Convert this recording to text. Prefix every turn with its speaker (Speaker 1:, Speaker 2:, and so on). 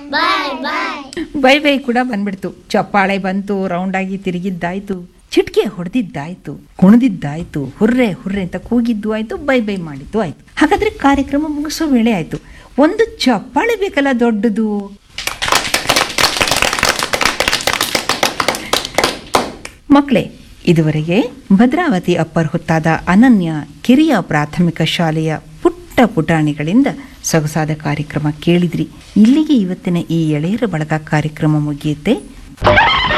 Speaker 1: ಬಾಯ್ ಬಾಯ್
Speaker 2: bye bye ಕೂಡ ಬಂದ್ಬಿಡ್ತು ಚಪ್ಪಾಳೆ ಬಂತು ರೌಂಡಾಗಿ ತಿರುಗಿದ್ದಾಯ್ತು ಚಿಟ್ಕೆ ಹೊಡೆದಿದ್ದಾಯ್ತು ಕುಣಿದಿದ್ದಾಯ್ತು ಹುರ್ರೆ ಹುರ್ರೆ ಅಂತ ಕೂಗಿದ್ದು ಆಯ್ತು ಬೈ ಬೈ ಮಾಡಿದ್ದು ಆಯ್ತು ಹಾಗಾದ್ರೆ ಕಾರ್ಯಕ್ರಮ ಮುಗಿಸೋ ವೇಳೆ ಆಯ್ತು ಒಂದು ಚಪ್ಪಾಳೆ ಬೇಕಲ್ಲ ದೊಡ್ಡದು ಮಕ್ಕಳೇ ಇದುವರೆಗೆ ಭದ್ರಾವತಿ ಅಪ್ಪರ್ ಹೊತ್ತಾದ ಅನನ್ಯ ಕಿರಿಯ ಪ್ರಾಥಮಿಕ ಶಾಲೆಯ ಪುಟ್ಟ ಪುಟಾಣಿಗಳಿಂದ ಸೊಗಸಾದ ಕಾರ್ಯಕ್ರಮ ಕೇಳಿದ್ರಿ ಇಲ್ಲಿಗೆ ಇವತ್ತಿನ ಈ ಎಳೆಯರ ಬಳಗ ಕಾರ್ಯಕ್ರಮ ಮುಗಿಯುತ್ತೆ